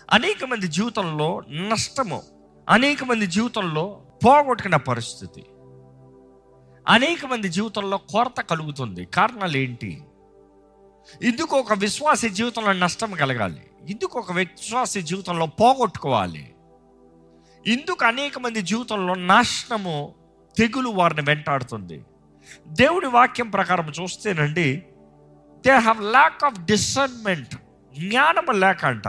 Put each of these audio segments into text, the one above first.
అనేక మంది జీవితంలో నష్టము అనేక మంది జీవితంలో పోగొట్టుకున్న పరిస్థితి అనేక మంది జీవితంలో కొరత కలుగుతుంది కారణాలు ఏంటి ఇందుకు ఒక విశ్వాస జీవితంలో నష్టం కలగాలి ఇందుకు ఒక విశ్వాస జీవితంలో పోగొట్టుకోవాలి ఇందుకు అనేక మంది జీవితంలో నాశనము తెగులు వారిని వెంటాడుతుంది దేవుని వాక్యం ప్రకారం చూస్తేనండి they have lack of discernment జ్ఞానము లేక అంట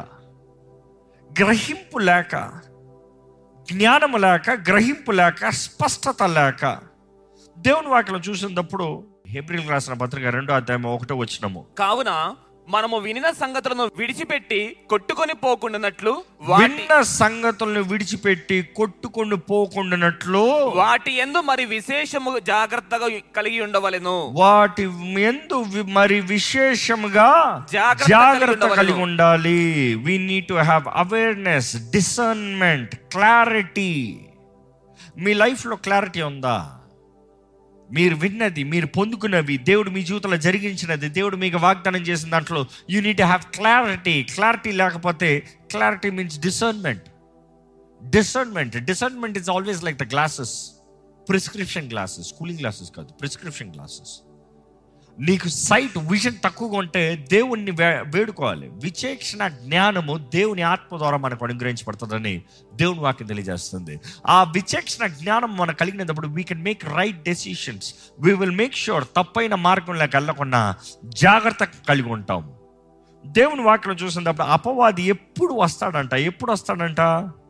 గ్రహింపు లేక జ్ఞానము లేక గ్రహింపు లేక స్పష్టత లేక దేవుని వాక్యం చూసినప్పుడు హెబ్రిల్ రాసిన పత్రిక రెండో అధ్యాయం ఒకటో వచ్చినము కావున మనము వినిన సంగతులను విడిచిపెట్టి కొట్టుకొని పోకుండానట్లు వాటి విన్న సంగతులను విడిచిపెట్టి కొట్టుకొని పోకుండానట్లు వాటి ఎందు మరి విశేషము జాగ్రత్తగా కలిగి ఉండవలెను వాటి ఎందు వి- మరి విశేషముగా జాగ్రత్త జాగ్రత్త కలిగి కలిగి ఉండాలి we need to have awareness discernment clarity మీ లైఫ్లో క్లారిటీ ఉందా మీరు విన్నది మీరు పొందుకున్నవి దేవుడు మీ జీవితంలో జరిగించినది దేవుడు మీకు వాగ్దానం చేసిన దాంట్లో you need have clarity clarity లేకపోతే clarity means discernment discernment discernment is always like the glasses prescription glasses cooling glasses కాదు ప్రిస్క్రిప్షన్ గ్లాసెస్ నీకు సైట్ విజన్ తక్కువగా ఉంటే దేవుణ్ణి వే- వేడుకోవాలి విచేక్షణ జ్ఞానము దేవుని ఆత్మ ద్వారా మనకు అనుగ్రహించబడుతుందని దేవుని వాక్యం తెలియజేస్తుంది ఆ విచేక్షణ జ్ఞానం మనకు కలిగినప్పుడు we can make right decisions we will make sure తప్పైన మార్గంలోకి వెళ్ళకుండా జాగ్రత్త కలిగి ఉంటాం దేవుని వాక్యం చూసినప్పుడు అపవాది ఎప్పుడు వస్తాడంట ఎప్పుడు వస్తాడంట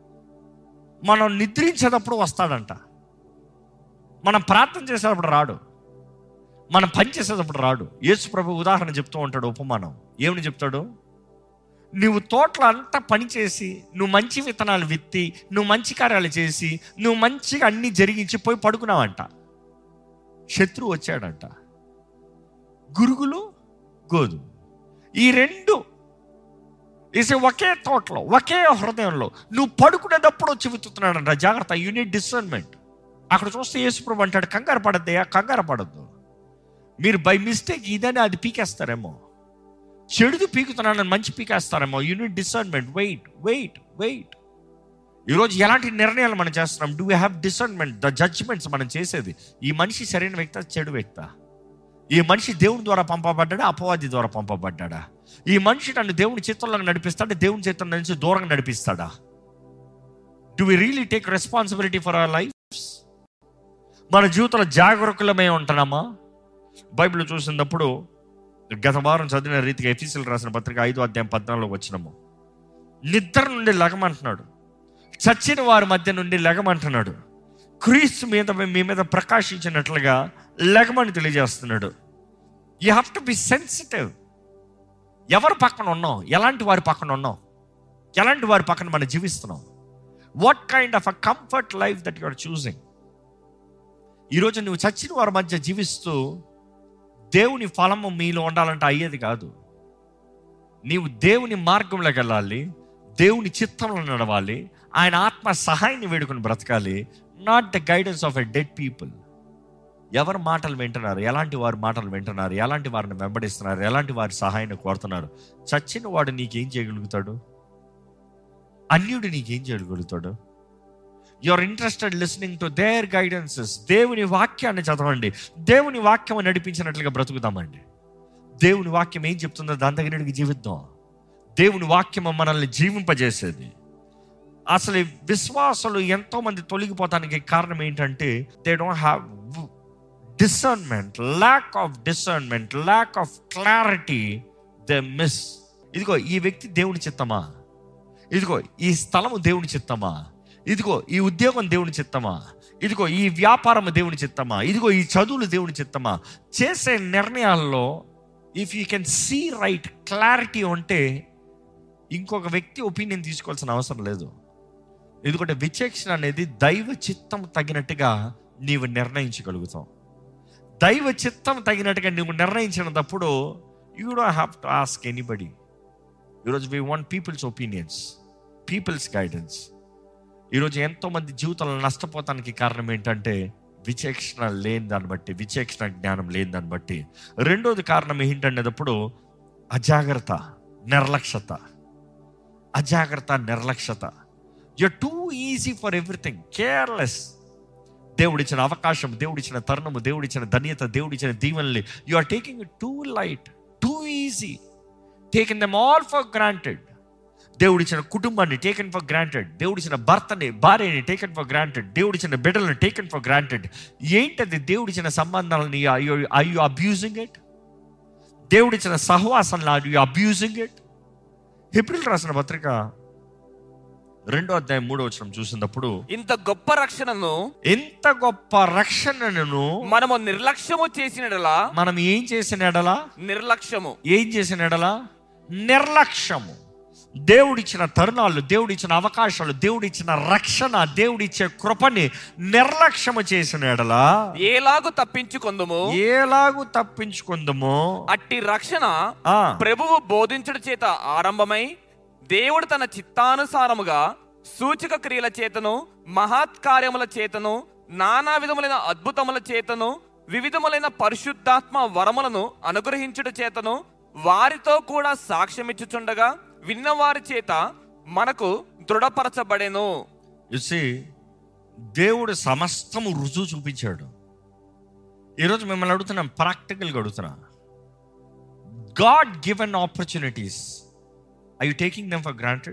మనం నిద్రించేటప్పుడు వస్తాడంట మనం ప్రార్థన చేసేటప్పుడు రాడు మనం పని చేసేటప్పుడు రాడు యేసు ప్రభు ఉదాహరణ చెప్తూ ఉంటాడు ఉపమానం ఏమని చెప్తాడు నువ్వు తోటలో అంతా పని చేసి నువ్వు మంచి విత్తనాలు విత్తి నువ్వు మంచి కార్యాలు చేసి నువ్వు మంచిగా అన్ని జరిగించి పోయి పడుకున్నావంట శత్రువు వచ్చాడంట గురుగులు గోధుమ ఈ రెండు ఇసి ఒకే తోటలో ఒకే హృదయంలో నువ్వు పడుకునేటప్పుడు వచ్చి విత్తుతున్నాడంట జాగ్రత్త యూనిట్ డిసర్న్మెంట్ అక్కడ చూస్తే యేసుప్రభు అంటాడు కంగారు పడద్దయ్యా కంగారు పడద్దు మీరు బై మిస్టేక్ ఇదని అది పీకేస్తారేమో చెడుది పీకుతున్నానని మంచి పీకేస్తారేమో you need discernment wait wait wait ఈరోజు ఎలాంటి నిర్ణయాలు మనం చేస్తున్నాం do have discernment the judgements మనం చేసేది ఈ మనిషి సరైన వ్యక్త చెడు వ్యక్త ఈ మనిషి దేవుని ద్వారా పంపబడ్డాడా అపవాది ద్వారా పంపబడ్డాడా ఈ మనిషి నన్ను దేవుని చిత్తంలో నడిపిస్తాడా దేవుని చిత్తం నుంచి దూరంగా నడిపిస్తాడా do we really take responsibility for our life మన జీవితంలో జాగరూకులమై ఉంటున్నామా బైబిల్ చూసినప్పుడు గత వారం చదివిన రీతిగా ఎఫీసీలు రాసిన పత్రిక ఐదో అధ్యాయం పద్నాలుగులో వచ్చినాము నిద్ర నుండి లెగమంటున్నాడు చచ్చిన వారి మధ్య నుండి లెగమంటున్నాడు క్రీస్తు మీద మీ మీద ప్రకాశించినట్లుగా లెగమని తెలియజేస్తున్నాడు you have to be sensitive ఎవరి పక్కన ఉన్నాం ఎలాంటి వారి పక్కన ఉన్నాం ఎలాంటి వారి పక్కన మనం జీవిస్తున్నాం what kind of a comfort life that you are choosing ఈరోజు నువ్వు చచ్చిన వారి మధ్య జీవిస్తూ దేవుని ఫలము మీలో ఉండాలంటే అయ్యేది కాదు నీవు దేవుని మార్గంలోకి వెళ్ళాలి దేవుని చిత్తంలో నడవాలి ఆయన ఆత్మ సహాయాన్ని వేడుకొని బ్రతకాలి not the guidance of a dead people ఎవరి మాటలు వింటున్నారు ఎలాంటి వారి మాటలు వింటున్నారు ఎలాంటి వారిని వెంబడిస్తున్నారు ఎలాంటి వారి సహాయాన్ని కోరుతున్నారు చచ్చిన వాడు నీకేం చేయగలుగుతాడు అన్యుడు నీకేం చేయగలుగుతాడు you are interested listening to their guidances దేవుని వాక్యాన్ని చదవండి దేవుని వాక్యం నడిపించినట్లుగా బ్రతుకుదామండి దేవుని వాక్యం ఏం చెప్తుందో దాని దగ్గరికి జీవిద్దాం దేవుని వాక్యం మనల్ని జీవింపజేసేది అసలు ఈ విశ్వాసులు ఎంతో మంది తొలగిపోతానికి కారణం ఏంటంటే they don't have discernment lack of discernment lack of clarity they miss ఇదిగో ఈ వ్యక్తి దేవుని చిత్తమా ఇదిగో ఈ స్థలము దేవుని చిత్తమా ఇదిగో ఈ ఉద్యోగం దేవుని చిత్తమా ఇదిగో ఈ వ్యాపారం దేవుని చిత్తమా ఇదిగో ఈ చదువులు దేవుని చిత్తమా చేసే నిర్ణయాల్లో if you can see right clarity ఉంటే ఇంకొక వ్యక్తి ఒపీనియన్ తీసుకోవాల్సిన అవసరం లేదు ఎందుకంటే విచక్షణ అనేది దైవ చిత్తం తగినట్టుగా నీవు నిర్ణయించగలుగుతావు దైవ చిత్తం తగినట్టుగా నువ్వు నిర్ణయించినప్పుడు you don't have to ask anybody ఈరోజు we want people's opinions people's guidance ఈరోజు ఎంతో మంది జీవితంలో నష్టపోతానికి కారణం ఏంటంటే విచక్షణ లేని దాన్ని బట్టి విచక్షణ జ్ఞానం లేని దాన్ని బట్టి రెండోది కారణం ఏంటనేటప్పుడు అజాగ్రత్త నిర్లక్ష్యత అజాగ్రత్త నిర్లక్ష్యత you too easy for everything careless దేవుడిచ్చిన అవకాశం దేవుడిచ్చిన తరుణము దేవుడిచ్చిన ధన్యత దేవుడిచ్చిన దీవెనల్ని you are taking too light too easy taking them all for granted దేవుడిచ్చిన కుటుంబాన్ని టేకెన్ ఫర్ గ్రాంటెడ్ దేవుడిచ్చిన భర్తని భార్యని టేకెన్ ఫర్ గ్రాంటెడ్ దేవుడిచ్చిన బిడ్డలను టేకెన్ ఫర్ గ్రాంటెడ్ ఏంటది దేవుడిచ్చిన సంబంధాలని ఐ యు అబ్యూజింగ్ ఇట్ దేవుడిచ్చిన సహవాసాలను ఆర్ యు అబ్యూజింగ్ ఇట్ హిబ్రిల్ రాసిన పత్రిక రెండో అధ్యాయం మూడో వచనం చూసినప్పుడు ఇంత గొప్ప రక్షణను ఎంత గొప్ప రక్షణను మనము నిర్లక్ష్యము చేసినలా మనం ఏం చేసిన ఎడలా నిర్లక్ష్యము ఏం చేసిన ఎడలా నిర్లక్ష్యము దేవుడిచ్చిన తరుణాలు దేవుడిచ్చిన అవకాశాలు దేవుడిచ్చిన రక్షణ దేవుడిచ్చే కృపని నిర్లక్ష్యము చేసిన ఎడలా ఏలాగు తప్పించుకొందుము ఏలాగు తప్పించుకుందమో అట్టి రక్షణ ఆ, ప్రభువు బోధించుడు చేత ఆరంభమై దేవుడు తన చిత్తానుసారముగా సూచక క్రియల చేతను మహత్కార్యముల చేతను నానా విధములైన అద్భుతముల చేతను వివిధములైన పరిశుద్ధాత్మ వరములను అనుగ్రహించుట చేతను వారితో కూడా సాక్ష్యమిచ్చుచుండగా విన్నవారి చేత మనకు దృఢపరచబడెను you see, దేవుడు సమస్తము రుజువు చూపించాడు ఈరోజు మిమ్మల్ని అడుగుతున్నాం ప్రాక్టికల్గా అడుగుతున్నా God given opportunities I you taking them for granted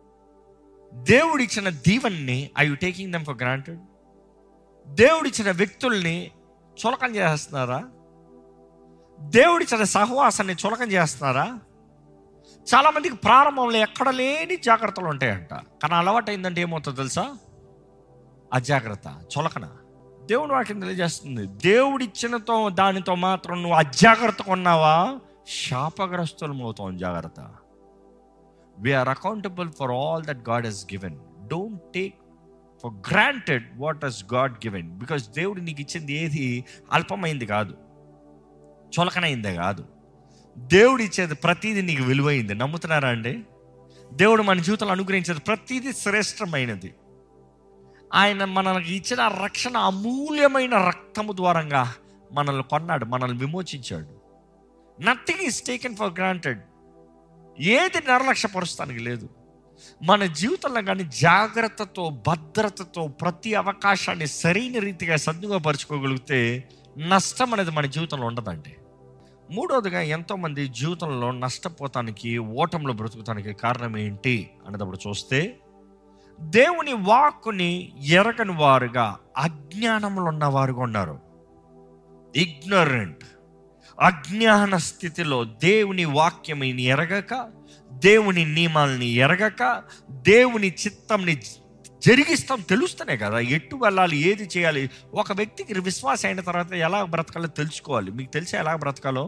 దేవుడిచ్చిన దీవెన్ని I you taking them for granted దేవుడిచ్చిన వ్యక్తుల్ని చులకం చేస్తున్నారా దేవుడిచ్చిన సహవాసాన్ని చులకం చేస్తున్నారా చాలా మందికి ప్రారంభంలో ఎక్కడ లేని జాగ్రత్తలు ఉంటాయంట కానీ అలవాటు అయిందంటే ఏమవుతుందో తెలుసా అజాగ్రత్త చులకన దేవుడు వాక్యం తెలియజేస్తుంది దేవుడిచ్చినతో దానితో మాత్రం నువ్వు అజాగ్రత్తగా ఉన్నావా శాపగ్రస్తులం అవుతాం జాగ్రత్త we are accountable for all that God has given don't take for granted what has God given because దేవుడు నీకు ఇచ్చింది ఏది అల్పమైంది కాదు చులకనైందే కాదు దేవుడు ఇచ్చేది ప్రతిదీ నీకు విలువైంది నమ్ముతున్నారా అండి దేవుడు మన జీవితంలో అనుగ్రహించేది ప్రతిదీ శ్రేష్టమైనది ఆయన మనకి ఇచ్చిన రక్షణ అమూల్యమైన రక్తము ద్వారంగా మనల్ని కొన్నాడు మనల్ని విమోచించాడు nothing is taken for granted ఏది నిర్లక్ష్యపరుస్తానికి లేదు మన జీవితంలో కానీ జాగ్రత్తతో భద్రతతో ప్రతి అవకాశాన్ని సరైన రీతిగా సద్వినియోగపరచుకోగలిగితే నష్టం అనేది మన జీవితంలో ఉండదండి మూడవదిగా ఎంతోమంది జీవితంలో నష్టపోతానికి ఓటంలో బ్రతుకుతానికి కారణం ఏంటి అనేటప్పుడు చూస్తే దేవుని వాక్కుని ఎరగని వారుగా అజ్ఞానంలో ఉన్నవారుగా ఉన్నారు ఇగ్నరెంట్ అజ్ఞాన స్థితిలో దేవుని వాక్యమిని ఎరగక దేవుని నియమాల్ని ఎరగక దేవుని చిత్తంని జరిగిస్తాం తెలుస్తూనే కదా ఎటు వెళ్ళాలి ఏది చేయాలి ఒక వ్యక్తికి విశ్వాసం అయిన తర్వాత ఎలా బ్రతకాలో తెలుసుకోవాలి మీకు తెలిసి ఎలా బ్రతకాలో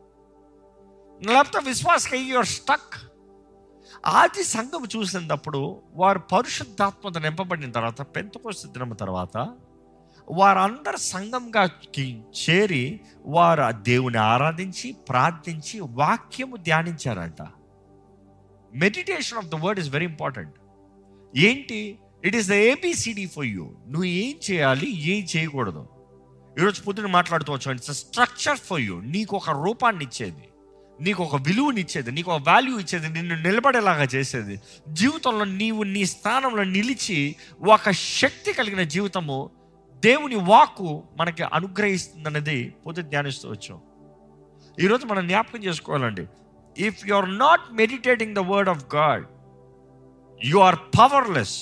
లేకపోతే విశ్వాసకి యువర్ స్టక్ ఆది సంఘం చూసినప్పుడు వారు పరిశుద్ధాత్మత నింపబడిన తర్వాత పెంతకోస్త దినం తర్వాత వారందరు సంఘంగా కి- చేరి వారు ఆ దేవుని ఆరాధించి ప్రార్థించి వాక్యము ధ్యానించారంట meditation of the word is very important ఏంటి it is the ABCD for you నువ్వు ఏం చేయాలి ఏం చేయకూడదు ఈరోజు పొద్దున మాట్లాడుతూ వచ్చాం ఇట్స్ స్ట్రక్చర్ ఫర్ యూ నీకు ఒక రూపాన్ని ఇచ్చేది నీకు ఒక విలువని ఇచ్చేది నీకు ఒక వాల్యూ ఇచ్చేది నిన్ను నిలబడేలాగా చేసేది జీవితంలో నీవు నీ స్థానంలో నిలిచి ఒక శక్తి కలిగిన జీవితము దేవుని వాక్కు మనకి అనుగ్రహిస్తుందన్నది పొద్దు ధ్యానిస్తూ వచ్చాం ఈరోజు మనం జ్ఞాపకం చేసుకోవాలండి if you are not meditating the word of God you are powerless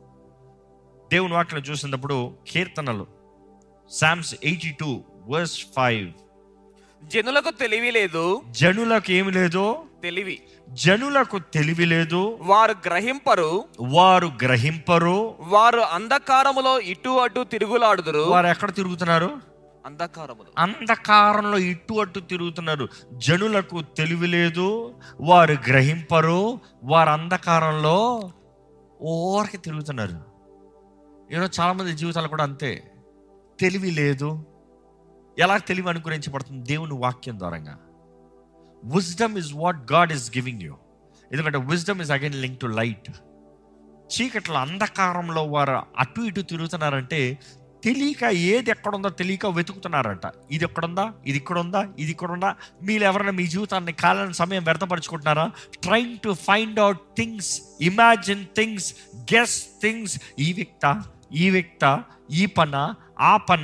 దేవుని వాక్యం చూసినప్పుడు కీర్తనలు psalms eighty two verse five జనులకు తెలివి లేదు జనులకు ఏమి లేదు తెలివి జనులకు తెలివి లేదు వారు గ్రహింపరు వారు గ్రహింపరు వారు అంధకారములో ఇటు అటు తిరుగులాడుదురు వారు ఎక్కడ తిరుగుతున్నారు అంధకారములో అంధకారంలో ఇటు అటు తిరుగుతున్నారు జనులకు తెలివి లేదు వారు గ్రహింపరు వారు అంధకారంలో ఓరికి తిరుగుతున్నారు ఈరోజు చాలామంది జీవితాలు కూడా అంతే తెలివి లేదు ఎలా తెలివి అనుగ్రహించబడుతుంది దేవుని వాక్యం ద్వారంగా wisdom is what God is giving you ఎందుకంటే wisdom is again link to light చీకట్లో అంధకారంలో వారు అటు ఇటు తిరుగుతున్నారంటే తెలియక ఏది ఎక్కడుందో తెలియక వెతుకుతున్నారంట ఇది ఎక్కడుందా ఇది ఇక్కడ ఉందా ఇది ఇక్కడ ఉందా మీరు ఎవరైనా మీ జీవితాన్ని కాలని సమయం వ్యర్థపరుచుకుంటున్నారా trying to find out things imagine things guess things ఈ వ్యక్త ఈ వ్యక్త ఈ పన ఆ పన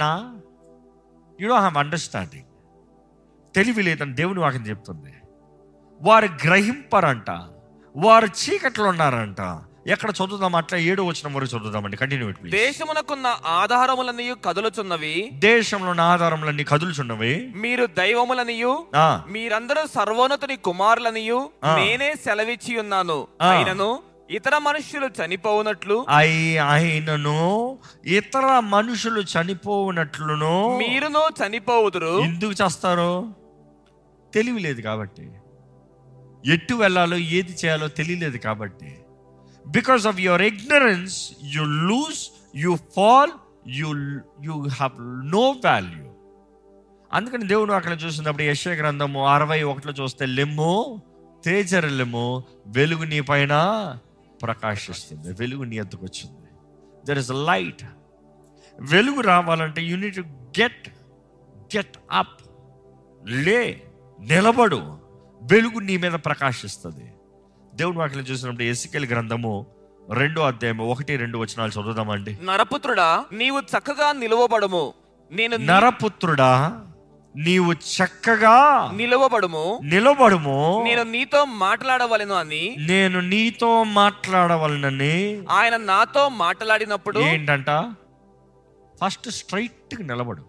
యు డో హ్యావ్ అండర్స్టాండింగ్ తెలివి లేదని దేవుని వాక్యం చెప్తుంది వారు గ్రహింపరంట వారు చీకట్లో ఉన్నారంట ఎక్కడ చదువుదాం అట్లా ఏడో వచ్చిన వరకు చదువుదామండి కంటిన్యూ దేశమునకున్న ఆధారములన్నీ కదులుచున్నవి దేశంలో ఉన్న ఆధారములన్నీ కదులుచున్నవి మీరు దైవములనియు ఆ, మీరందరూ సర్వోన్నతుని కుమారులనియు ఆ. నేనే సెలవిచ్చి ఉన్నాను ఆ. అయినను ఇతర మనుష్యులు చనిపోవునట్లు అయి అయినను ఇతర మనుషులు చనిపోవునట్లును మీరును చనిపోవుదురు ఎందుకు చేస్తారు తెలివి లేదు కాబట్టి ఎటు వెళ్ళాలో ఏది చేయాలో తెలియలేదు కాబట్టి because of your ignorance you lose you fall you you have no value అందుకని దేవుడు అక్కడ చూసినప్పుడు యశ్వ గ్రంథము అరవై ఒకటిలో చూస్తే లెమ్ము తేజరలెమ్ము వెలుగు నీ పైన ప్రకాశిస్తుంది వెలుగు నీ ఎద్దుకు వచ్చింది దర్ ఇస్ లైట్ వెలుగు రావాలంటే యూనిట్ గెట్ గెట్ అప్ లే నిలబడు వెలుగు నీ మీద ప్రకాశిస్తుంది దేవుడు వాక్యం చూసినప్పుడు ఎసికెల్ గ్రంథము రెండో అధ్యాయం ఒకటి రెండు వచనాలు చదువుదామండి నరపుత్రుడా నీవు చక్కగా నిలువబడుము నేను నీ- నరపుత్రుడా నీవు చక్కగా నిలువబడుము నిలబడుము నేను నీతో మాట్లాడవలెను అని నేను నీతో మాట్లాడవలనని ఆయన నాతో మాట్లాడినప్పుడు ఏంటంట ఫస్ట్ స్ట్రైట్గా నిలబడు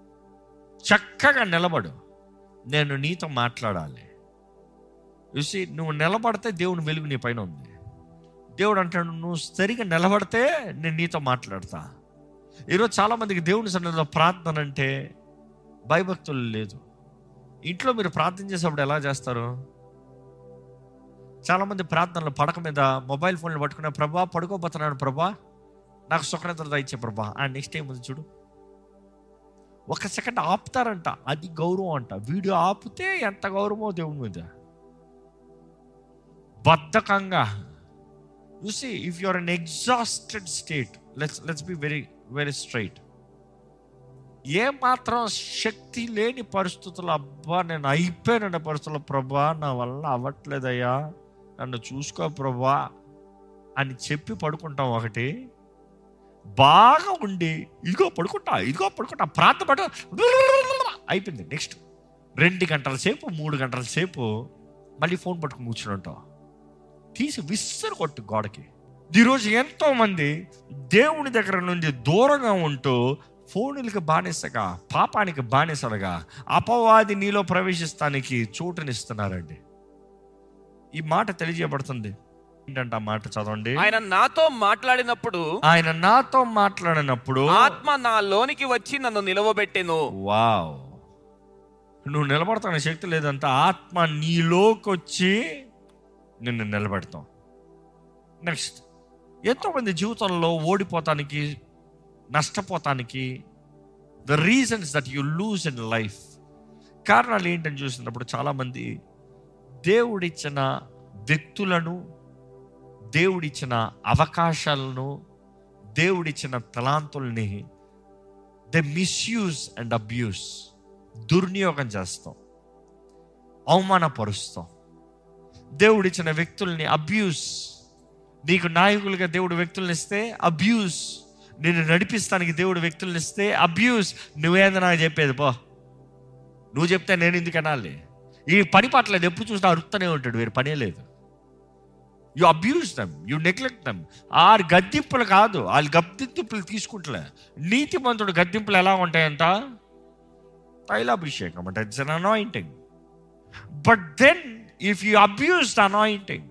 చక్కగా నిలబడు నేను నీతో మాట్లాడాలి చూసి నువ్వు నిలబడితే దేవుని వెలుగు నీ పైన ఉంది దేవుడు అంటాడు నువ్వు సరిగా నిలబడితే నేను నీతో మాట్లాడతా ఈరోజు చాలామందికి దేవుని సన్నిధిలో ప్రార్థన అంటే భయభక్తులు లేదు ఇంట్లో మీరు ప్రార్థన చేసేప్పుడు ఎలా చేస్తారు చాలామంది ప్రార్థనలు పడక మీద మొబైల్ ఫోన్లు పట్టుకునే ప్రభా పడుకోబోతున్నాను ప్రభా నాకు సుఖనిద్ర ఇచ్చే ప్రభా ఆ నెక్స్ట్ ఏముంది చూడు ఒక సెకండ్ ఆపుతారంట అది గౌరవం అంట వీడియో ఆపితే ఎంత గౌరవమో దేవుని మీద బద్ధకంగా చూసి if your an exhausted state let's let's be very very straight ఏ మాత్రం శక్తి లేని పరిస్థితులు అబ్బా నేను అయిపోయిన పరిస్థితుల్లో ప్రభా నా వల్ల అవ్వట్లేదయ్యా నన్ను చూసుకో ప్రభా అని చెప్పి పడుకుంటాం ఒకటి బాగా ఉండి ఇదిగో పడుకుంటా ఇదిగో పడుకుంటా ప్రార్థన పడు అయిపోయింది నెక్స్ట్ రెండు గంటల సేపు మూడు గంటల సేపు మళ్ళీ ఫోన్ పట్టుకుని కూర్చుని ఉంటాం తీసి విස්සరు కొట్టు గోడకి ఈరోజు ఎంతో మంది దేవుని దగ్గర నుండి దూరంగా ఉంటూ ఫోనులకి బానిసగా పాపానికి బానిసలుగా అపవాది నీలో ప్రవేశిస్తానికి చోటునిస్తున్నారండి ఈ మాట తెలియజేయబడుతుంది ఏంటంటే ఆ మాట చదవండి ఆయన నాతో మాట్లాడినప్పుడు ఆయన నాతో మాట్లాడినప్పుడు ఆత్మ నా లోనికి వచ్చి నన్ను నిలవబెట్టెను వావ్ నువ్వు నిలబడతాన శక్తి లేదంట ఆత్మ నీలోకి వచ్చి నిన్ను నిలబెడతాం నెక్స్ట్ ఎంతోమంది జీవితంలో ఓడిపోతానికి నష్టపోతానికి the reasons that you lose in life కారణాలు ఏంటని చూసినప్పుడు చాలామంది దేవుడిచ్చిన వ్యక్తులను దేవుడిచ్చిన అవకాశాలను దేవుడిచ్చిన తలాంతుల్ని ద మిస్యూజ్ అండ్ అబ్యూస్ దుర్వినియోగం చేస్తాం అవమానపరుస్తాం దేవుడిచ్చిన వ్యక్తుల్ని అబ్యూస్ నీకు నాయకులుగా దేవుడు వ్యక్తులను ఇస్తే అబ్యూస్ నిన్ను నడిపిస్తానికి దేవుడు వ్యక్తులను ఇస్తే అబ్యూస్ నువ్వేందో నాకు చెప్పేది పో నువ్వు చెప్తే నేను ఎందుకు అనాలి ఈ పని పట్ల ఎప్పుడు చూసినా అరుస్తూనే ఉంటాడు వేరు పనే లేదు you abuse them you neglect them ఆ గద్దింపులు కాదు వాళ్ళు గద్దింపులు తీసుకుంటలే నీతిమంతుడు గద్దింపులు ఎలా ఉంటాయంట తైలాభిషేకం అంటే it's an anointing but then if you abuse the anointing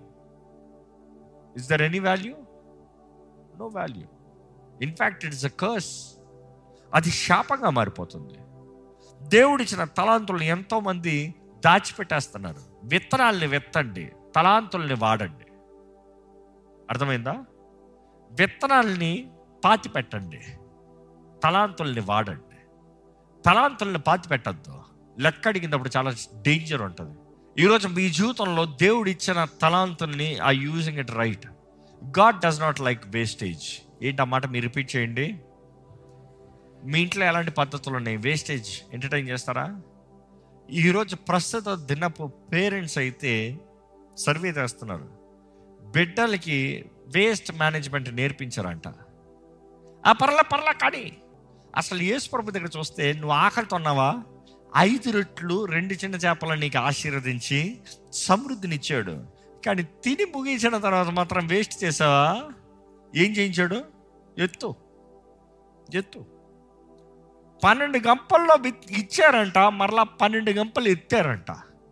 is there any value no value in fact it's a curse అది శాపంగా మారిపోతుంది దేవుడిచ్చిన తలాంతుల్ని ఎంతోమంది దాచిపెట్టేస్తున్నారు విత్తనాల్ని విత్తండి తలాంతుల్ని వాడండి అర్థమైందా విత్తనాల్ని పాతి పెట్టండి తలాంతుల్ని వాడండి తలాంతుల్ని పాతి పెట్టద్దు లెక్క అడిగినప్పుడు చాలా డేంజర్ ఉంటుంది ఈరోజు మీ జీవితంలో దేవుడు ఇచ్చిన తలాంతుల్ని ఆ using it right God does not like wastage ఏంటి ఆ మాట మీరు రిపీట్ చేయండి మీ ఇంట్లో ఎలాంటి పద్ధతులు ఉన్నాయి వేస్టేజ్ ఎంటర్టైన్ చేస్తారా ఈరోజు ప్రస్తుత దినపు పేరెంట్స్ అయితే సర్వే చేస్తున్నారు బిడ్డలకి వేస్ట్ మేనేజ్మెంట్ నేర్పించారంట ఆ పర్ల పర్ల కానీ అసలు యేసు ప్రభు దగ్గర చూస్తే నువ్వు ఆకలితో ఉన్నావా ఐదు రొట్లు రెండు చిన్న చేపలను నీకు ఆశీర్వదించి సమృద్ధినిచ్చాడు కానీ తిని ముగించిన తర్వాత మాత్రం వేస్ట్ చేసావా ఏం చేయించాడు ఎత్తు ఎత్తు పన్నెండు గంపల్లో విత్- ఇచ్చారంట మరలా పన్నెండు గంపలు ఎత్తారంట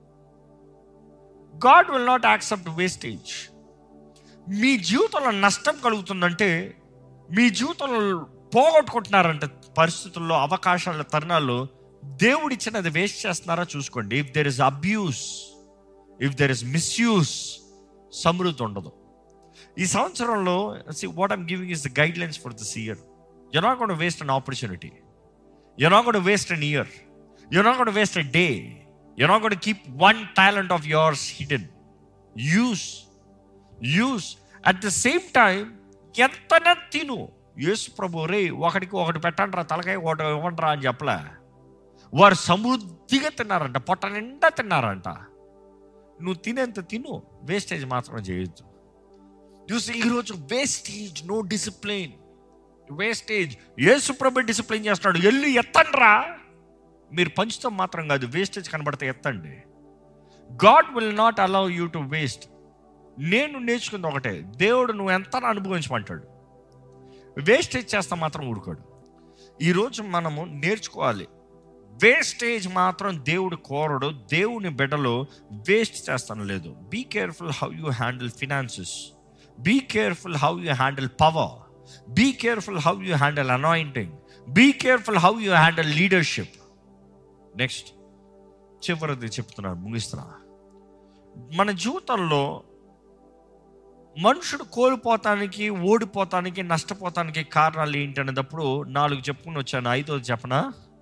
God will not accept wastage మీ జీవితంలో నష్టం కలుగుతుందంటే మీ జీవితంలో పోగొట్టుకుంటున్నారంటే పరిస్థితుల్లో అవకాశాల తరుణాల్లో దేవుడిచ్చినది వేస్ట్ చేస్తున్నారా చూసుకోండి if there is abuse if there is misuse సమృద్ధి ఉండదు ఈ సంవత్సరంలో what I'm giving is the guidelines for this year you not gonna waste an opportunity you not gonna waste an year you not gonna waste a day you not gonna keep one talent of yours hidden use use at the same time ఎంతనే తిను యేసు ప్రభు రే ఒకడికి ఒకటి పెట్టండి రా తలకాయ ఒకటి ఇవ్వండి రా అని చెప్పలే వారు సమృద్ధిగా తిన్నారంట పొట్ట నిండా తిన్నారంట నువ్వు తినేంత తిను వేస్టేజ్ మాత్రం చేయొద్దు చూసి ఈరోజు wastage no discipline wastage Yesu ప్రభు డిసిప్లిన్ చేస్తున్నాడు ఎల్లు ఎత్తండి రా మీరు పంచుతాం మాత్రం కాదు వేస్టేజ్ కనబడితే ఎత్తండి God will not allow you to waste నేను నేర్చుకుంది ఒకటే దేవుడు నువ్వు ఎంత అనుభవించమంటాడు వేస్టేజ్ చేస్తా మాత్రం ఊరుకోడు ఈరోజు మనము నేర్చుకోవాలి వేస్టేజ్ మాత్రం దేవుడు కోరడు దేవుని బిడ్డలో వేస్ట్ చేస్తాను లేదు be careful how you handle finances be careful how you handle power be careful how you handle anointing be careful how you handle leadership next చివరిది చెప్తున్నాను ముగిస్తున్నా మన జీవితంలో మనుషుడు కోల్పోతానికి ఓడిపోతానికి నష్టపోతానికి కారణాలు ఏంటి అనేటప్పుడు నాలుగు చెప్పుకుని వచ్చాను ఐదోది చెప్పనా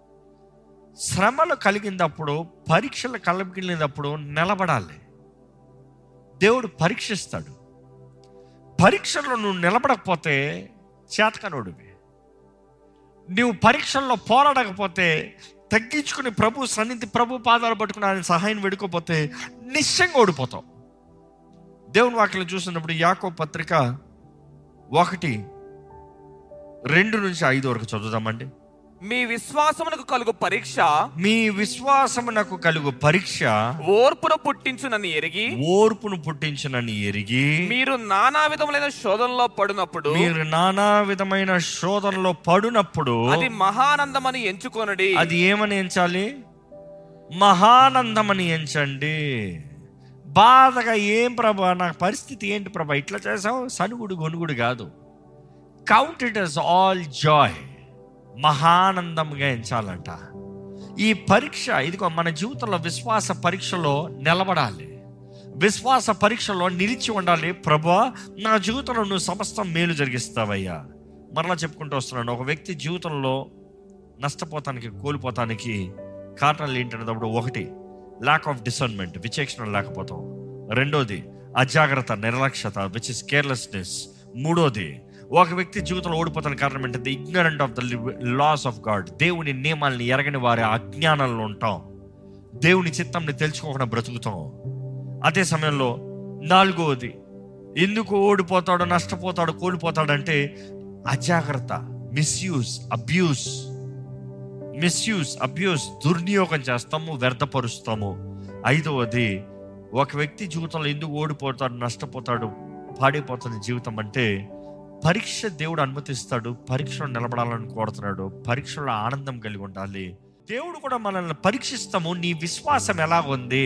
శ్రమలు కలిగినప్పుడు పరీక్షలు కలిగినప్పుడు నిలబడాలి దేవుడు పరీక్షిస్తాడు పరీక్షల్లో నువ్వు నిలబడకపోతే చేతకనోడివి నువ్వు పరీక్షల్లో పోరాడకపోతే తగ్గించుకుని ప్రభు సన్నిధి ప్రభు పాదాలు పట్టుకుని ఆయన సహాయం వెడుకోపోతే నిశ్చయంగా ఓడిపోతావు దేవుని వాక్యం చూసినప్పుడు యాకో పత్రిక ఒకటి రెండు నుంచి ఐదు వరకు చదువుదామండి మీ విశ్వాసమునకు కలుగు పరీక్ష మీ విశ్వాసమునకు కలుగు పరీక్ష ఓర్పును పుట్టించునని ఎరిగి ఓర్పును పుట్టించునని ఎరిగి మీరు నానా విధములైన శోధనలో పడినప్పుడు మీరు నానా విధమైన శోధనలో పడినప్పుడు అది మహానందమని ఎంచుకొనడి అది ఏమని ఎంచాలి మహానందమని ఎంచండి బాధగా ఏం ప్రభా నా పరిస్థితి ఏంటి ప్రభా ఇట్లా చేసావు సనుగుడు గొనుగుడు కాదు count it as all joy మహానందంగా ఎంచాలంట ఈ పరీక్ష ఇదిగో మన జీవితంలో విశ్వాస పరీక్షలో నిలబడాలి విశ్వాస పరీక్షలో నిలిచి ఉండాలి ప్రభా నా జీవితంలో నువ్వు సమస్తం మేలు జరిగిస్తావయ్యా మరలా చెప్పుకుంటూ వస్తున్నాను ఒక వ్యక్తి జీవితంలో నష్టపోతానికి కోల్పోతానికి కారణాలు ఏంటనేటప్పుడు ఒకటి ల్యాక్ ఆఫ్ డిసర్న్మెంట్ విచక్షణ లేకపోతాం రెండోది అజాగ్రత్త నిర్లక్ష్యత విచ్ ఇస్ కేర్లెస్నెస్ మూడోది ఒక వ్యక్తి జీవితంలో ఓడిపోతాను కారణం ఏంటంటే ignorant of the laws of God దేవుని నియమాల్ని ఎరగని వారి అజ్ఞానంలో ఉంటాం దేవుని చిత్తంని తెలుసుకోకుండా బ్రతుకుతాం అదే సమయంలో నాలుగవది ఎందుకు ఓడిపోతాడో నష్టపోతాడో కోల్పోతాడంటే అజాగ్రత్త మిస్యూజ్ అబ్యూస్ మిస్యూజ్ అబ్యూస్ దుర్నియోగం చేస్తాము వ్యర్థపరుస్తాము ఐదవది ఒక వ్యక్తి జీవితంలో ఎందుకు ఓడిపోతాడు నష్టపోతాడు పాడైపోతుంది జీవితం అంటే పరీక్ష దేవుడు అనుమతిస్తాడు పరీక్షలో నిలబడాలని కోరుతున్నాడు పరీక్షలో ఆనందం కలిగి ఉండాలి దేవుడు కూడా మనల్ని పరీక్షిస్తాము నీ విశ్వాసం ఎలా ఉంది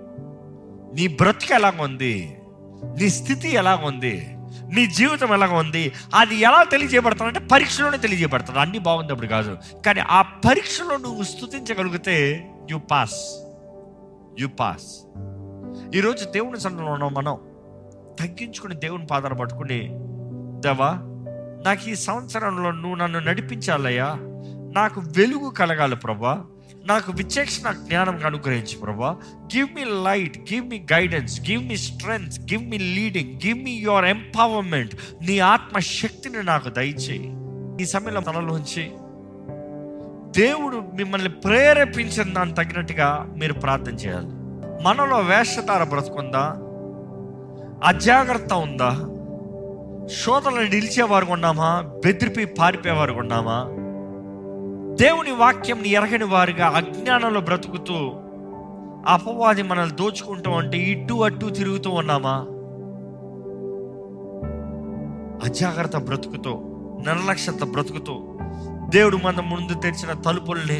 నీ బ్రతుకు ఎలా ఉంది నీ స్థితి ఎలా ఉంది నీ జీవితం ఎలా ఉంది అది ఎలా తెలియజేయబడుతుంది అంటే పరీక్షలోనే తెలియజేయబడుతుంది అన్ని బాగుంది అప్పుడు కాదు కానీ ఆ పరీక్షలో నువ్వు స్థుతించగలిగితే యు పాస్ యు పాస్ ఈరోజు దేవుని సన్నిధిలో ఉన్నాం మనం తగ్గించుకుని దేవుని పాదాలు పట్టుకుని దేవా నాకు ఈ సంవత్సరంలో నువ్వు నన్ను నడిపించాలయ్యా నాకు వెలుగు కలగాలి ప్రభా నాకు విచక్షణ జ్ఞానం అనుగ్రహించి ప్రభా give me light give me guidance give me strength give me leading give me your empowerment నీ ఆత్మ శక్తిని నాకు దయచేయి ఈ సమయంలో తనలోంచి దేవుడు మిమ్మల్ని ప్రేరేపించిన దానికి తగినట్టుగా మీరు ప్రార్థన చేయాలి మనలో వేషధార బ్రతుకుందా అజాగ్రత్త ఉందా శోధనలు నిలిచేవారు ఉన్నామా బెదిరిపి పారిపోయేవారు ఉన్నామా దేవుని వాక్యంని ఎరగని వారిగా అజ్ఞానంలో బ్రతుకుతూ అపవాది మనల్ని దోచుకుంటూ అంటే ఇటు అటు తిరుగుతూ ఉన్నామా అజాగ్రత్త బ్రతుకుతో నిర్లక్ష్యత బ్రతుకుతూ దేవుడు మన ముందు తెరిచిన తలుపుల్ని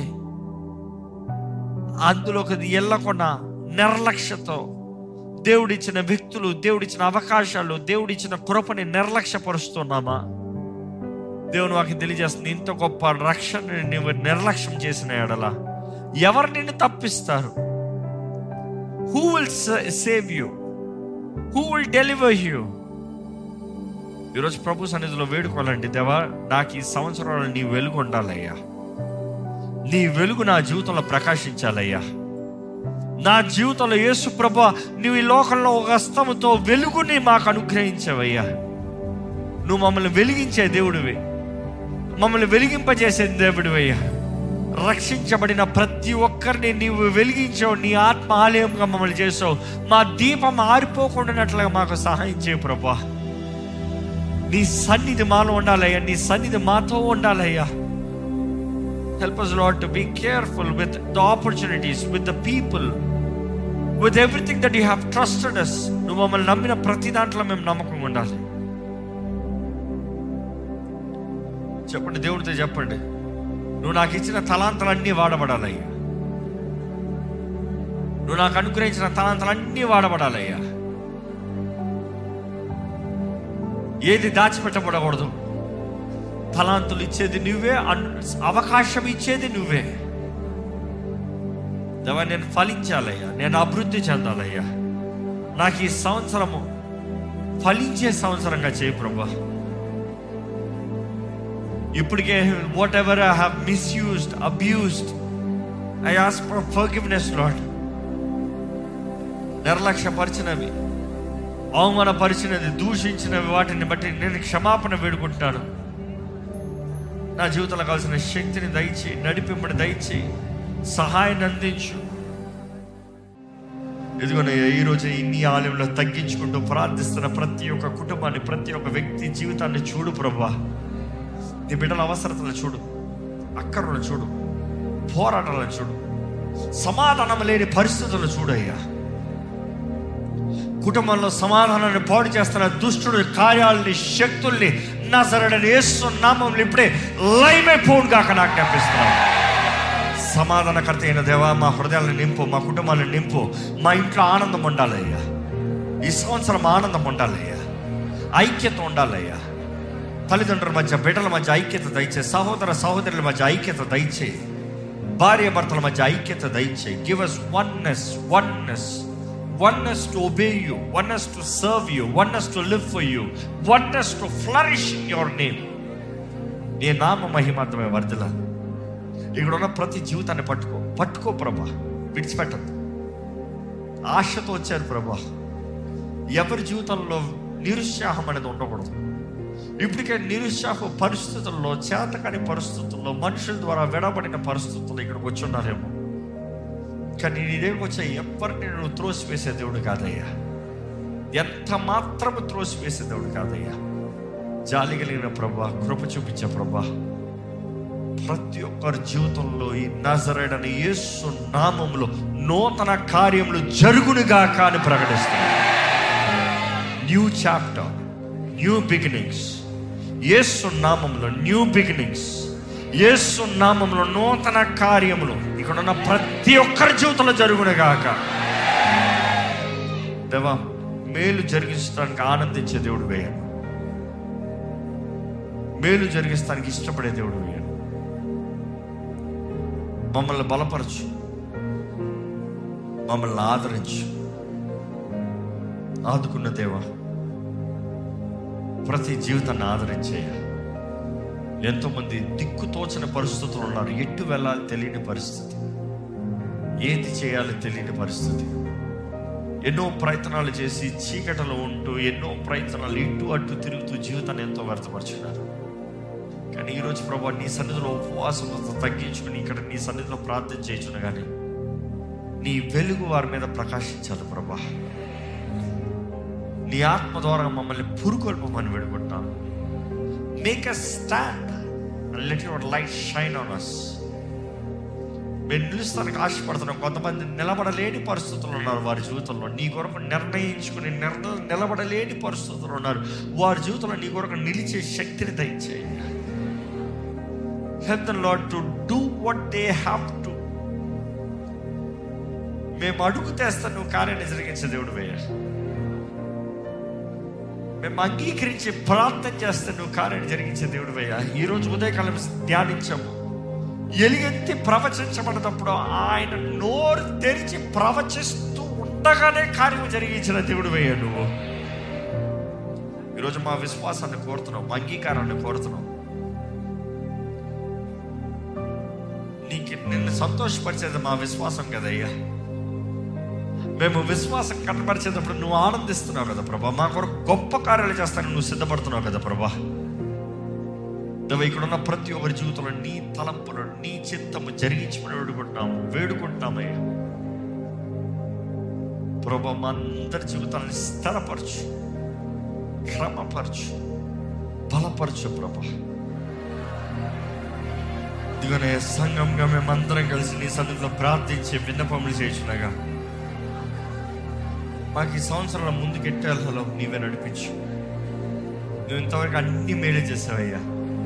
అందులోకి వెళ్ళకుండా నిర్లక్ష్యతో దేవుడిచ్చిన వ్యక్తులు దేవుడిచ్చిన అవకాశాలు దేవుడిచ్చిన కృపని నిర్లక్ష్యపరుస్తున్నామా దేవుని వాకి తెలియజేస్తుంది ఇంత గొప్ప రక్షణ నువ్వు నిర్లక్ష్యం చేసిన ఎడల ఎవరు నిన్ను తప్పిస్తారు who will save you who will deliver you ఈరోజు ప్రభు సన్నిధిలో వేడుకోవాలండి దేవా నాకు ఈ సంవత్సరంలో నీ వెలుగు ఉండాలయ్యా నీ వెలుగు నా జీవితంలో ప్రకాశించాలయ్యా నా జీవితంలో యేసు ప్రభు నువ్వు ఈ లోకంలో ఒక హస్తముతో వెలుగుని మాకు అనుగ్రహించవయ్యా నువ్వు మమ్మల్ని వెలిగించే దేవుడివి మమ్మల్ని వెలిగింపజేసే దేవుడివయ్యా రక్షించబడిన ప్రతి ఒక్కరిని నీవు వెలిగించావు నీ ఆత్మ ఆలయంగా మమ్మల్ని చేసావు మా దీపం ఆరిపోకుండానట్లుగా మాకు సహాయం చేయ ప్రభా నీ సన్నిధి మాలో ఉండాలయ్యా నీ సన్నిధి మాతో ఉండాలయ్యా help us Lord to be careful with the opportunities with the people with everything that you have trusted us నువ్వు మమ్మల్ని నమ్మిన ప్రతి దాంట్లో మేము నమ్మకంగా ఉండాలి చెప్పండి దేవుడితో చెప్పండి నువ్వు నాకు ఇచ్చిన తలాంతలన్నీ వాడబడాలయ్యా నువ్వు నాకు అనుగ్రహించిన తలాంతలన్నీ వాడబడాలయ్యా ఏది దాచిపెట్టబడకూడదు తలాంతులు ఇచ్చేది నువ్వే అన్- అవకాశం ఇచ్చేది నువ్వే దేవా నేను ఫలించాలయ్యా నేను అభివృద్ధి చెందాలయ్యా నాకు ఈ సంవత్సరము ఫలించే సంవత్సరంగా చేయి ప్రభా ఇప్పటికే whatever I have misused abused I ask for forgiveness Lord నిర్లక్ష్యపరిచినవి అవమానపరిచినది దూషించినవి వాటిని బట్టి నేను క్షమాపణ వేడుకుంటున్నాను నా జీవితంలో కావాల్సిన శక్తిని దయచి నడిపింపడి దయచి సహాయాన్ని అందించు ఇదిగోనయ్యా ఈ రోజు ఇన్ని ఆలయంలో తగ్గించుకుంటూ ప్రార్థిస్తున్న ప్రతి ఒక్క కుటుంబాన్ని ప్రతి ఒక్క వ్యక్తి జీవితాన్ని చూడు ప్రభా నీ బిడ్డల అవసరతలు చూడు అక్కర్లను చూడు పోరాటాలను చూడు సమాధానం లేని పరిస్థితులను చూడయ్యా కుటుంబంలో సమాధానాన్ని పాడు చేస్తున్న దుష్టుడు కార్యాలని శక్తుల్ని నజరడని యేసు నామంలో ఇప్పుడే లైమైపోను గాక నాకు కనిపిస్తున్నాను సమాధానకర్త అయిన దేవా మా హృదయాలను నింపు మా కుటుంబాలను నింపు మా ఇంట్లో ఆనందం ఉండాలయ్యా ఈ సంవత్సరం ఆనందం ఉండాలయ్యా ఐక్యత ఉండాలయ్యా తల్లిదండ్రుల మధ్య బిడ్డల మధ్య ఐక్యత దయచే సహోదర సహోదరుల మధ్య ఐక్యత దయచే భార్య భర్తల మధ్య ఐక్యత దయచే give us oneness oneness oneness to obey you oneness to serve you oneness to live for you oneness to flourish in your name నీ నామ మహిమాత్రమే వర్ధిల్లాలి ఇక్కడ ఉన్న ప్రతి జీవితాన్ని పట్టుకో పట్టుకో ప్రభా విడిచిపెట్టద్దు ఆశతో వచ్చారు ప్రభా ఎవరి జీవితంలో నిరుత్సాహం అనేది ఉండకూడదు ఇప్పటికే నిరుత్సాహ పరిస్థితుల్లో చేతకాని పరిస్థితుల్లో మనుషుల ద్వారా విడబడిన పరిస్థితుల్లో ఇక్కడికి వచ్చి ఉన్నారేమో కానీ నీ దగ్గరకు వచ్చే ఎవరిని నువ్వు త్రోసివేసే దేవుడు కాదయ్యా ఎంత మాత్రము త్రోసివేసే దేవుడు కాదయ్యా జాలి కలిగిన ప్రభా కృప చూపించే ప్రభా ప్రతి ఒక్కరి జీవితంలో ఈ నజరేడని యేసు నామములో నూతన కార్యములు జరుగునుగా కానీ ప్రకటిస్తాను new chapter new beginnings Yesu నామంలో న్యూ బిగినింగ్స్ యేసు నామంలో నూతన కార్యములు ఇక్కడ ఉన్న ప్రతి ఒక్కరి జీవితంలో జరుగునుగాక దేవా మేలు జరిగించడానికి ఆనందించే దేవుడు వేయను మేలు జరిగిస్తానికి ఇష్టపడే దేవుడు వేయను మమ్మల్ని బలపరచు మమ్మల్ని ఆదరించు ఆదుకున్న దేవా ప్రతి జీవితాన్ని ఆదరించేయ ఎంతోమంది దిక్కు తోచని పరిస్థితులు ఉన్నారు ఎట్టు వెళ్ళాలి తెలియని పరిస్థితి ఏది చేయాలి తెలియని పరిస్థితి ఎన్నో ప్రయత్నాలు చేసి చీకటిలో ఉంటూ ఎన్నో ప్రయత్నాలు ఇటు అటు తిరుగుతూ జీవితాన్ని ఎంతో వ్యర్థపరుచున్నారు కానీ ఈరోజు ప్రభా నీ సన్నిధిలో ఉపవాసంతో తగ్గించుకుని ఇక్కడ నీ సన్నిధిలో ప్రార్థన చేయించును కానీ నీ వెలుగు వారి మీద ప్రకాశించాలి ప్రభా నీ ఆత్మ ద్వారా మమ్మల్ని పురుకొల్పమని వేడుకుంటాం make a stand let your light shine on us మేము నిలుస్తానికి ఆశపడుతున్నాం కొంతమంది నిలబడలేని పరిస్థితులు ఉన్నారు వారి జీవితంలో నీ కొరకు నిర్ణయించుకుని నిర్ణ నిలబడలేని పరిస్థితులు ఉన్నారు వారి జీవితంలో నీ కొరకు నిలిచే శక్తిని దయచేయి help the Lord to do what they have to మేము అడుగు తెస్తా నువ్వు కార్యాన్ని జరిగించే దేవుడు వేయ మేము అంగీకరించి ప్రార్థన చేస్తే నువ్వు కార్యాన్ని జరిగించే దేవుడు వేయ ఈరోజు ఉదయకాలం ధ్యానించాము ఎలుగెత్తి ప్రవచించబడినప్పుడు ఆయన నోరు తెరిచి ప్రవచిస్తూ ఉండగానే కార్యం జరిగించిన దేవుడు వేయ నువ్వు ఈరోజు మా విశ్వాసాన్ని కోరుతున్నాం మా అంగీకారాన్ని కోరుతున్నాం నీకు నిన్ను సంతోషపరిచేది మా విశ్వాసం కదయ్యా మేము విశ్వాసం కనపరిచేటప్పుడు నువ్వు ఆనందిస్తున్నావు కదా ప్రభా మా కొరకు గొప్ప కార్యాలు చేస్తాను నువ్వు సిద్ధపడుతున్నావు కదా ప్రభా దేవా ఇక్కడ ఉన్న ప్రతి ఒక్కరి జీవితంలో నీ తలంపులు నీ చిత్తము జరిగించమని వేడుకుంటున్నాము వేడుకుంటున్నామయ్యా ప్రభా మా అందరి జీవితాన్ని స్థిరపరచు క్రమపరచు బలపరచు ప్రభా ఇదిగోనే సంఘంగా మేమందరం కలిసి నీ సన్నిధిలో ప్రార్థించి విన్నపములు చేయించునగా మాకు ఈ సంవత్సరాల ముందుకెట్టేళ్ళలో నీవే నడిపించు నువ్వు ఇంతవరకు అన్ని మేలు చేసావయ్యా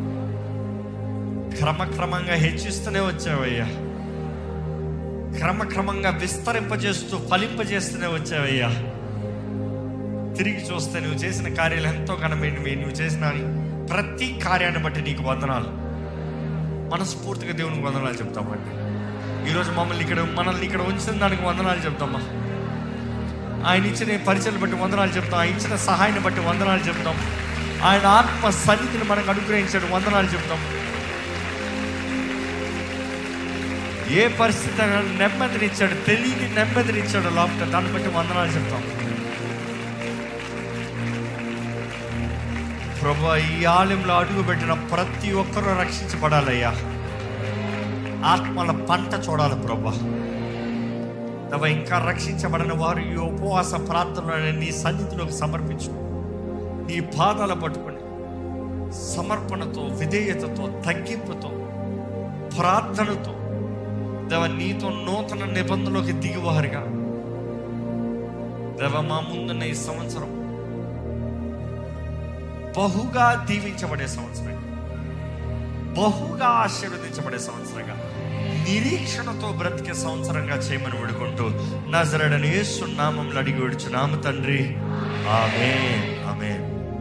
క్రమక్రమంగా హెచ్చిస్తూనే వచ్చావయ్యా క్రమక్రమంగా విస్తరింపజేస్తూ ఫలింపజేస్తూనే వచ్చావయ్యా తిరిగి చూస్తే నువ్వు చేసిన కార్యాలు ఎంతో ఘనమైనవి నువ్వు చేసిన ప్రతి కార్యాన్ని బట్టి నీకు వందనాలు మనస్ఫూర్తిగా దేవునికి వందనాలు చెప్తామండి ఈరోజు మమ్మల్ని ఇక్కడ మనల్ని ఇక్కడ ఉంచిన దానికి వందనాలు చెప్తామా ఆయన ఇచ్చిన పరిచయలు బట్టి వందనాలు చెప్తాం ఆయన ఇచ్చిన సహాయాన్ని బట్టి వందనాలు చెప్తాం ఆయన ఆత్మ సన్నిధిని మనకు అనుగ్రహించాడు వందనాలు చెప్తాం ఏ పరిస్థితి అయినా నెమ్మదినిచ్చాడు తెలియని నెమ్మదినిచ్చాడు లోపల దాన్ని బట్టి వందనాలు చెప్తాం ప్రభా ఈ ఆలయంలో అడుగు పెట్టిన ప్రతి ఒక్కరూ రక్షించబడాలయ్యా ఆత్మల పంట చూడాలి ప్రభా తవ ఇంకా రక్షించబడిన వారు ఈ ఉపవాస ప్రార్థనలను నీ సన్నిధిలోకి సమర్పించు నీ పాదాల పట్టుకొని సమర్పణతో విధేయతతో తగ్గింపుతో ప్రార్థనతో దేవ నీతో నూతన నిబంధనలోకి దిగువారుగా దేవ మా ముందున్న ఈ సంవత్సరం బహుగా దీవించబడే సంవత్సరం బహుగా ఆశీర్వదించబడే సంవత్సరంగా నిరీక్షణతో బ్రతికే సంవత్సరంగా చేయమని వేడుకుంటూ నజరడని యేసు నామంలో అడిగి విడుచు నామ తండ్రి ఆమె